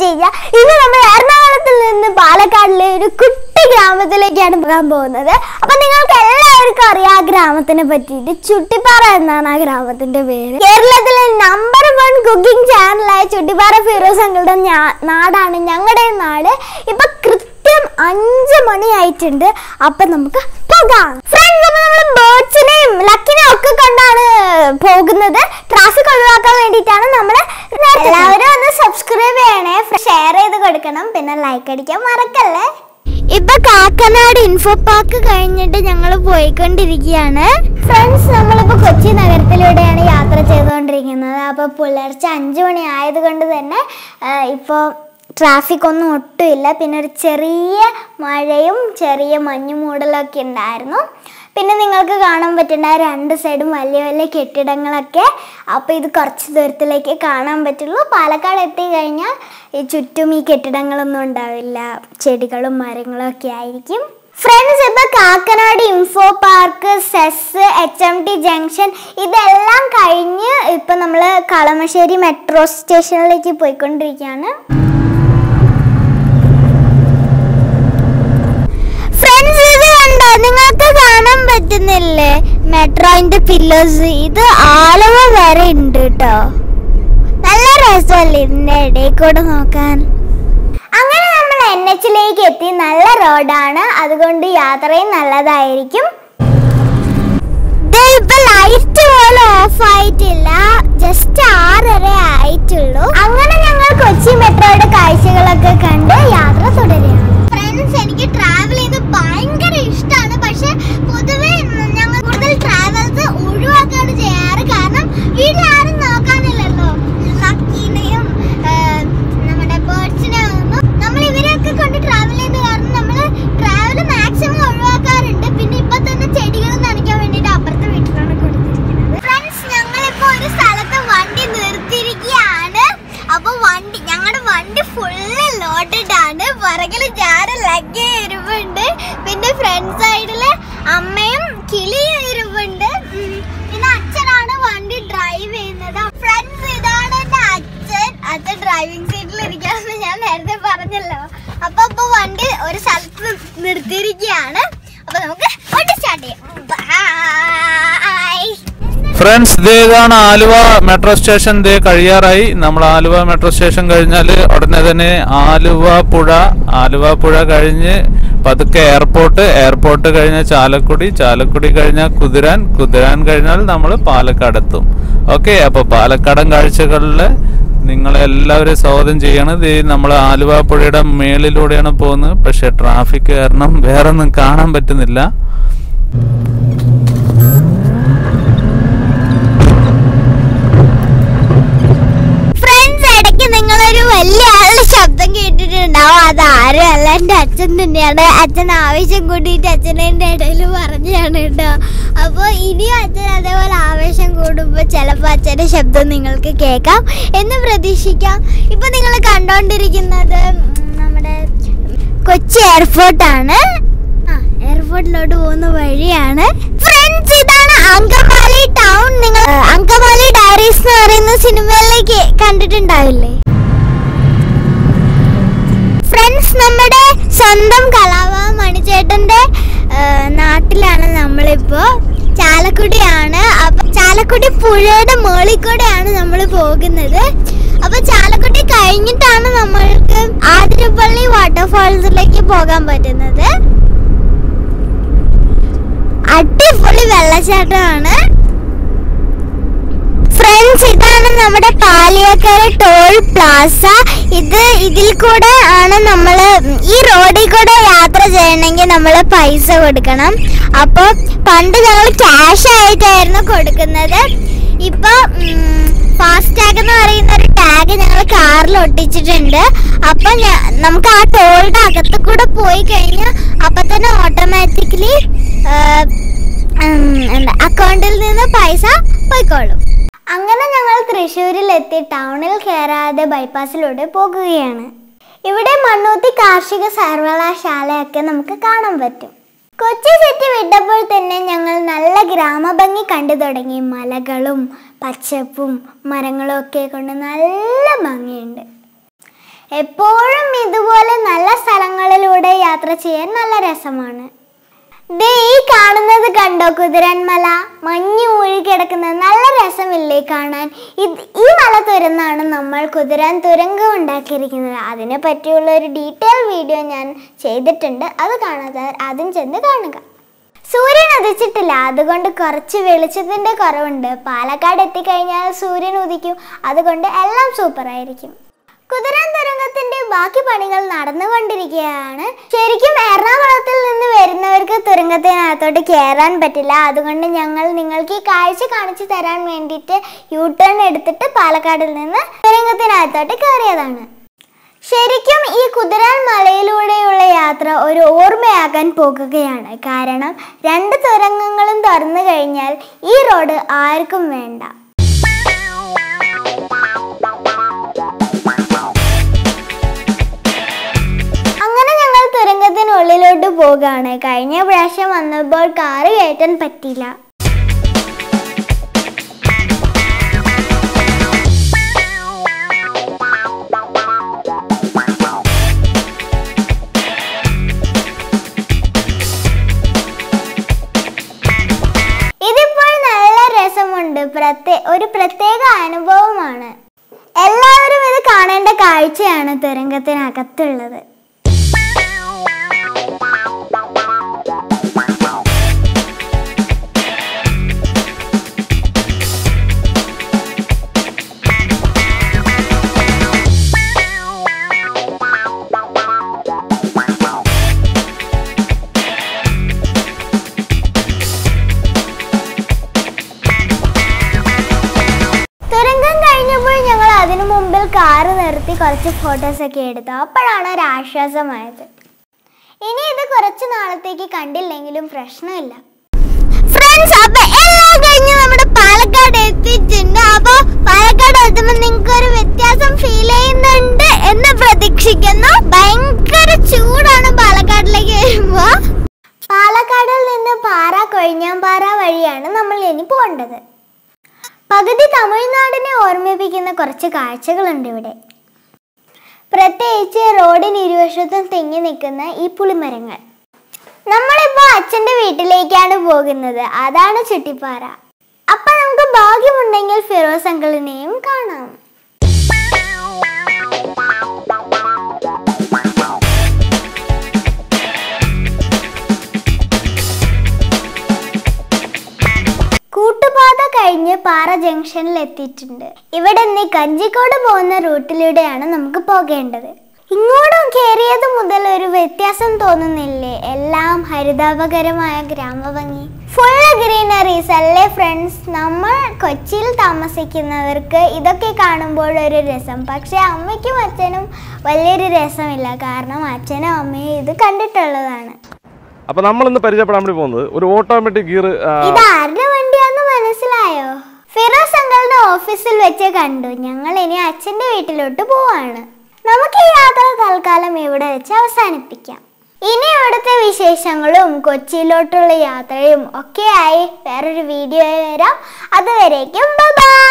കഴിഞ്ഞാൽ ഇന്ന് നമ്മൾ എറണാകുളത്തിൽ നിന്ന് പാലക്കാടിലെ ഒരു കുട്ടി ഗ്രാമത്തിലേക്കാണ് പോകാൻ പോകുന്നത് അപ്പൊ നിങ്ങൾക്ക് എല്ലാവർക്കും അറിയാം ആ ഗ്രാമത്തിനെ പറ്റിയിട്ട് ചുട്ടിപ്പാറ എന്നാണ് ആ ഗ്രാമത്തിന്റെ പേര് കേരളത്തിലെ നമ്പർ വൺ കുക്കിംഗ് ചാനലായ ചുട്ടിപ്പാറ ഫിറോസ് അങ്കിളുടെ ഞാ- നാടാണ് ഞങ്ങളുടെ നാട് ഇപ്പൊ കൃത്യം അഞ്ച് മണിയായിട്ടുണ്ട് അപ്പൊ നമുക്ക് പോകാം ഫ്രണ്ട്സ് അപ്പൊ നമ്മൾ ബേർഡ്സിനെയും ലക്കിനെയും ഒക്കെ കണ്ടാണ് പോകുന്നത് ട്രാഫിക് ഒഴിവാക്കാൻ വേണ്ടിയിട്ടാണ് നമ്മൾ എല്ലാവരും ഒന്ന് സബ്സ്ക്രൈബ് ചെയ്യണേ ഷെയർ ചെയ്ത് കൊടുക്കണം പിന്നെ ലൈക്ക് അടിക്കാൻ മറക്കല്ലേ ഇപ്പൊ കാക്കനാട് ഇൻഫോ പാർക്ക് കഴിഞ്ഞിട്ട് ഞങ്ങൾ പോയിക്കൊണ്ടിരിക്കുകയാണ് ഫ്രണ്ട്സ് നമ്മളിപ്പോ കൊച്ചി നഗരത്തിലൂടെയാണ് യാത്ര ചെയ്തുകൊണ്ടിരിക്കുന്നത് അപ്പൊ പുലർച്ചെ അഞ്ചു മണി ആയതുകൊണ്ട് തന്നെ ആ, ഇപ്പൊ ട്രാഫിക് ഒന്നും ഒട്ടുമില്ല പിന്നെ ഒരു ചെറിയ മഴയും ചെറിയ മഞ്ഞു മൂടലൊക്കെ ഉണ്ടായിരുന്നു പിന്നെ നിങ്ങൾക്ക് കാണാൻ പറ്റുന്ന രണ്ട് സൈഡും വലിയ വലിയ കെട്ടിടങ്ങളൊക്കെ അപ്പോൾ ഇത് കുറച്ച് ദൂരത്തിലേക്ക് കാണാൻ പറ്റുള്ളൂ പാലക്കാട് എത്തിക്കഴിഞ്ഞാൽ ഈ ചുറ്റും ഈ കെട്ടിടങ്ങളൊന്നും ഉണ്ടാവില്ല ചെടികളും മരങ്ങളും ഒക്കെ ആയിരിക്കും ഫ്രണ്ട്സ് ഇപ്പൊ Kakkanad Infopark SEZ H M T junction ഇതെല്ലാം കഴിഞ്ഞ് ഇപ്പൊ നമ്മൾ കളമശ്ശേരി മെട്രോ സ്റ്റേഷനിലേക്ക് പോയിക്കൊണ്ടിരിക്കുകയാണ് ഫ്രണ്ട്സ് ഇത് കണ്ടോ നിങ്ങൾക്ക് കാണാൻ പറ്റുന്നില്ലേ മെട്രോയിന്റെ പില്ലേഴ്സ് ഇത് ആലുവ വരെ ഉണ്ട് കേട്ടോ നല്ല രസമല്ലേ ഇതിന്റെ ഇടയിൽ കൂടെ നോക്കാൻ അങ്ങനെ നമ്മൾ എൻ എച്ചിലേക്ക് എത്തി നല്ല റോഡാണ് അതുകൊണ്ട് യാത്രയും നല്ലതായിരിക്കും ദേ ഇപ്പൊ ലൈറ്റ് പോലും ഓഫ് ആയിട്ടില്ല ജസ്റ്റ് ആറര ആയിട്ടുള്ളൂ അങ്ങനെ ഞങ്ങൾ കൊച്ചി മെട്രോയുടെ കാഴ്ചകളൊക്കെ കണ്ട് യാത്ര തുടരുകയാണ് ഫ്രണ്ട്സ് എനിക്ക് ട്രാവൽ ചെയ്ത് ഭയങ്കര ഇഷ്ടമാണ് പക്ഷെ പൊതുവെ ഞങ്ങൾ കൂടുതൽ ട്രാവൽസ് ഒഴിവാക്കാണ് ചെയ്യാറ് കാരണം വീട്ടിൽ ആരും നോക്കാനില്ലല്ലോ ലക്കീനെയും നമ്മുടെ ബേർഡ്സിനെ ഒന്നും നമ്മൾ ഇവരെയൊക്കെ കൊണ്ട് ട്രാവൽ ചെയ്ത് കാരണം നമ്മൾ ട്രാവൽ മാക്സിമം ഒഴിവാക്കാറുണ്ട് പിന്നെ ഇപ്പൊ തന്നെ ചെടികൾ നനയ്ക്കാൻ വേണ്ടിയിട്ട് അപ്പുറത്തെ വീട്ടിലാണ് കൊടുത്തിരിക്കുന്നത് ഫ്രണ്ട്സ് ഞങ്ങളിപ്പോ ഒരു സ്ഥലത്ത് വണ്ടി നിർത്തിയിരിക്കുകയാണ് അപ്പൊ വണ്ടി ഞങ്ങളുടെ വണ്ടി ഫുള്ള് ലോഡഡ് ആണ് പുറകിൽ ഞാൻ ലഗ് ഇരുമ്പുണ്ട് പിന്നെ ഫ്രണ്ട് സൈഡില് അമ്മയും കിളിയും ഇരുമ്പുണ്ട് ഉം. പിന്നെ അച്ഛനാണ് വണ്ടി ഡ്രൈവ് ചെയ്യുന്നത് ഫ്രണ്ട്സ് ഇതാണ് എന്റെ അച്ഛൻ അച്ഛൻ ഡ്രൈവിംഗ് സീറ്റിൽ ഇരിക്കാമെന്ന് ഞാൻ നേരത്തെ പറഞ്ഞല്ലോ അപ്പൊ ഇപ്പൊ വണ്ടി ഒരു സ്ഥലത്ത് നിർത്തിയിരിക്കുകയാണ് അപ്പൊ നമുക്ക് വണ്ടി സ്റ്റാർട്ട് ചെയ്യാം ബൈ ഫ്രണ്ട്സ് ദേ ഇതാണ് ആലുവ മെട്രോ സ്റ്റേഷൻ ദേ കഴിയാറായി നമ്മൾ ആലുവ മെട്രോ സ്റ്റേഷൻ കഴിഞ്ഞാൽ ഉടനെ തന്നെ ആലുവ പുഴ ആലുവ പുഴ കഴിഞ്ഞ് പതുക്കെ എയർപോർട്ട് എയർപോർട്ട് കഴിഞ്ഞാൽ ചാലക്കുടി ചാലക്കുടി കഴിഞ്ഞാൽ കുതിരാൻ കുതിരാൻ കഴിഞ്ഞാൽ നമ്മൾ പാലക്കാട് എത്തും ഓക്കെ അപ്പോൾ പാലക്കാടൻ കാഴ്ചകളിൽ നിങ്ങളെ എല്ലാവരെയും സ്വാഗതം ചെയ്യാണ് ദേ നമ്മൾ ആലുവ പുഴയുടെ മേളിലൂടെയാണ് പോകുന്നത് പക്ഷെ ട്രാഫിക് കാരണം വേറെ ഒന്നും കാണാൻ പറ്റുന്നില്ല ഫ്രണ്ട്സ് ഇടയ്ക്ക് നിങ്ങളൊരു വലിയ ആളുടെ ശബ്ദം കേട്ടിട്ടുണ്ടാവും അത് ആരും അല്ല എൻ്റെ അച്ഛൻ തന്നെയാണ് അച്ഛൻ ആവേശം കൂട്ടിയിട്ട് അച്ഛനെ എൻ്റെ ഇടയിൽ പറഞ്ഞതാണ് കേട്ടോ അപ്പോൾ ഇനിയും അച്ഛൻ അതേപോലെ ആവേശം കൂടുമ്പോൾ ചിലപ്പോൾ അച്ഛൻ്റെ ശബ്ദം നിങ്ങൾക്ക് കേൾക്കാം എന്ന് പ്രതീക്ഷിക്കാം ഇപ്പം നിങ്ങൾ കണ്ടുകൊണ്ടിരിക്കുന്നത് ഉം, നമ്മുടെ കൊച്ചി എയർപോർട്ടാണ് ആ എയർപോർട്ടിലോട്ട് പോകുന്ന വഴിയാണ് ഫ്രണ്ട്സ് ഇതാണ് അങ്കമാലി ടൗൺ നിങ്ങൾ ആ, അങ്കമാലി ഡയറീസ് എന്ന് പറയുന്ന സിനിമയിലേക്ക് കണ്ടിട്ടുണ്ടാവില്ലേ ഫ്രണ്ട്സ് നമ്മുടെ സ്വന്തം കലാവ മണിച്ചേട്ടന്റെ ആ, നാട്ടിലാണ് നമ്മളിപ്പോ ചാലക്കുടിയാണ് അപ്പൊ ചാലക്കുടി പുഴയുടെ മുകളിൽ കൂടെയാണ് നമ്മൾ പോകുന്നത് അപ്പൊ ചാലക്കുടി കഴിഞ്ഞിട്ടാണ് നമ്മൾക്ക് ആതിരപ്പള്ളി വാട്ടർഫാൾസിലേക്ക് പോകാൻ പറ്റുന്നത് അടിപൊളി വെള്ളച്ചാട്ടമാണ് ഫ്രണ്ട്സ് ഇതാണ് നമ്മുടെ പാലിയക്കര ടോൾ പ്ലാസ ഇത് ഇതിൽ കൂടെ ആണ് നമ്മൾ ഈ റോഡിൽ കൂടെ യാത്ര ചെയ്യണമെങ്കിൽ നമ്മൾ പൈസ കൊടുക്കണം അപ്പോൾ പണ്ട് ഞങ്ങൾ ക്യാഷ് ആയിട്ടായിരുന്നു കൊടുക്കുന്നത് ഇപ്പൊ ഫാസ്ടാഗ് എന്ന് പറയുന്ന ഒരു ടാഗ് ഞങ്ങൾ കാറിൽ ഒട്ടിച്ചിട്ടുണ്ട് അപ്പൊ ഞ- നമുക്ക് ആ ടോളിന്റെ അകത്ത് കൂടെ പോയി കഴിഞ്ഞാൽ അപ്പൊ തന്നെ ഓട്ടോമാറ്റിക്കലി എന്താ അക്കൗണ്ടിൽ നിന്ന് പൈസ പോയിക്കോളും അങ്ങനെ ഞങ്ങൾ തൃശ്ശൂരിൽ എത്തി ടൗണിൽ കയറാതെ ബൈപ്പാസിലൂടെ പോകുകയാണ് ഇവിടെ മണ്ണൂത്തി കാർഷിക സർവകലാശാലയൊക്കെ നമുക്ക് കാണാൻ പറ്റും കൊച്ചി സിറ്റി വിട്ടപ്പോൾ തന്നെ ഞങ്ങൾ നല്ല ഗ്രാമഭംഗി കണ്ടു തുടങ്ങി മലകളും പച്ചപ്പും മരങ്ങളും ഒക്കെ കൊണ്ട് നല്ല ഭംഗിയുണ്ട് എപ്പോഴും ഇതുപോലെ നല്ല സ്ഥലങ്ങളിലൂടെ യാത്ര ചെയ്യാൻ നല്ല രസമാണ് ദേ ഈ കാണുന്നത് കണ്ടോ കുതിരന്മല മഞ്ഞ് മൂഴി കിടക്കുന്നത് നല്ല രസമില്ലേ കാണാൻ ഇത് ഈ മല തുരന്നാണ് നമ്മൾ കുതിരാൻ തുരങ്കം ഉണ്ടാക്കിയിരിക്കുന്നത് അതിനെ പറ്റിയുള്ള ഒരു ഡീറ്റെയിൽ വീഡിയോ ഞാൻ ചെയ്തിട്ടുണ്ട് അത് കാണാത്തവർ ആദ്യം ചെന്ന് കാണുക സൂര്യൻ ഉദിച്ചിട്ടില്ല അതുകൊണ്ട് കുറച്ച് വെളിച്ചത്തിന്റെ കുറവുണ്ട് പാലക്കാട് എത്തിക്കഴിഞ്ഞാൽ സൂര്യൻ ഉദിക്കും അതുകൊണ്ട് എല്ലാം സൂപ്പർ ആയിരിക്കും കുതിരാൻ തുരങ്കത്തിന്റെ ബാക്കി പണികൾ നടന്നുകൊണ്ടിരിക്കുകയാണ് ശരിക്കും എറണാകുളത്തിൽ നിന്ന് വരുന്നവർക്ക് തുരങ്കത്തിനകത്തോട്ട് കയറാൻ പറ്റില്ല അതുകൊണ്ട് ഞങ്ങൾ നിങ്ങൾക്ക് ഈ കാഴ്ച കാണിച്ചു തരാൻ വേണ്ടിയിട്ട് യൂ ടേൺ എടുത്തിട്ട് പാലക്കാടിൽ നിന്ന് തുരങ്കത്തിനകത്തോട്ട് കയറിയതാണ് ശരിക്കും ഈ കുതിരാൻ മലയിലൂടെയുള്ള യാത്ര ഒരു ഓർമ്മയാകാൻ പോകുകയാണ് കാരണം രണ്ട് തുരങ്കങ്ങളും തുറന്നു കഴിഞ്ഞാൽ ഈ റോഡ് ആർക്കും വേണ്ട അങ്ങനെ ഞങ്ങൾ തുരങ്കത്തിനുള്ളിലോട്ട് പോകുകയാണ് കഴിഞ്ഞ പ്രാവശ്യം വന്നപ്പോൾ കാറ് കയറ്റാൻ പറ്റിയില്ല ഇതിപ്പോൾ നല്ല രസമുണ്ട് പ്രത്യേ ഒരു പ്രത്യേക അനുഭവമാണ് എല്ലാവരും ഇത് കാണേണ്ട കാഴ്ചയാണ് തുരങ്കത്തിനകത്തുള്ളത് തുരങ്കം കഴിഞ്ഞപ്പോൾ ഞങ്ങൾ അതിനു മുമ്പിൽ കാറ് നിർത്തി കുറച്ച് ഫോട്ടോസ് ഒക്കെ എടുത്തു അപ്പോഴാണ് ഒരു ആശ്വാസമായത് ഇനി ഇത് കുറച്ച് നാളത്തേക്ക് കണ്ടില്ലെങ്കിലും പ്രശ്നമില്ല ഫ്രണ്ട്സ് അപ്പൊ എല്ലാം കഴിഞ്ഞ് നമ്മുടെ പാലക്കാട് എത്തിയിട്ടുണ്ട് അപ്പൊ പാലക്കാട് എത്തുമ്പോൾ നിങ്ങൾക്ക് ഒരു വ്യത്യാസം ഫീൽ ചെയ്യുന്നുണ്ട് എന്ന് പ്രതീക്ഷിക്കുന്നു ഭയങ്കര ചൂടാണ് പാലക്കാടിലേക്ക് വരുമ്പോ പാലക്കാടിൽ നിന്ന് പാറ കൊഴിഞ്ഞാമ്പാറ വഴിയാണ് നമ്മൾ ഇനി പോകേണ്ടത് പകുതി തമിഴ്നാടിനെ ഓർമ്മിപ്പിക്കുന്ന കുറച്ച് കാഴ്ചകളുണ്ട് ഇവിടെ പ്രത്യേകിച്ച് റോഡിന് ഇരുവശത്തും തിങ്ങി നിൽക്കുന്ന ഈ പുളിമരങ്ങൾ നമ്മളിപ്പോ അച്ഛന്റെ വീട്ടിലേക്കാണ് പോകുന്നത് അതാണ് ചുട്ടിപ്പാറ അപ്പൊ നമുക്ക് ഭാഗ്യമുണ്ടെങ്കിൽ ഫിറോസ് അങ്കിളിനെയും കാണാം കൂട്ടുപാത കഴിഞ്ഞ് പാറ ജംഗ്ഷനിൽ എത്തിയിട്ടുണ്ട് ഇവിടെ നിന്ന് കഞ്ചിക്കോട് പോകുന്ന റൂട്ടിലൂടെയാണ് നമുക്ക് പോകേണ്ടത് ഇങ്ങോട്ടും കയറിയത് മുതൽ ഒരു വ്യത്യാസം തോന്നുന്നില്ലേ എല്ലാം ഹരിതാപകരമായ ഗ്രാമഭംഗി ഫുള്ള് ഗ്രീനറീസ് അല്ലേ ഫ്രണ്ട്സ് നമ്മൾ കൊച്ചിയിൽ താമസിക്കുന്നവർക്ക് ഇതൊക്കെ കാണുമ്പോൾ ഒരു രസം പക്ഷെ അമ്മയ്ക്കും അച്ഛനും വലിയൊരു രസമില്ല കാരണം അച്ഛനും അമ്മയും ഇത് കണ്ടിട്ടുള്ളതാണ് അപ്പൊ നമ്മൾ ഇന്ന് പരിചയപ്പെടാൻ വേണ്ടി പോകുന്നത് ഒരു ഓട്ടോമാറ്റിക് ഗിയർ ഇത് ആരുടെ വണ്ടിയാന്ന് മനസ്സിലായോ ഫിറോസ് അങ്കളുടെ ഓഫീസിൽ വെച്ച് കണ്ടു ഞങ്ങൾ ഇനി അച്ഛന്റെ വീട്ടിലോട്ട് പോവാണ് നമുക്ക് ഈ യാത്ര തൽക്കാലം ഇവിടെ വെച്ച് അവസാനിപ്പിക്കാം ഇനി ഇവിടുത്തെ വിശേഷങ്ങളും കൊച്ചിയിലോട്ടുള്ള യാത്രയും ഒക്കെയായി വേറൊരു വീഡിയോ വരാം അതുവരേക്കും ബൈ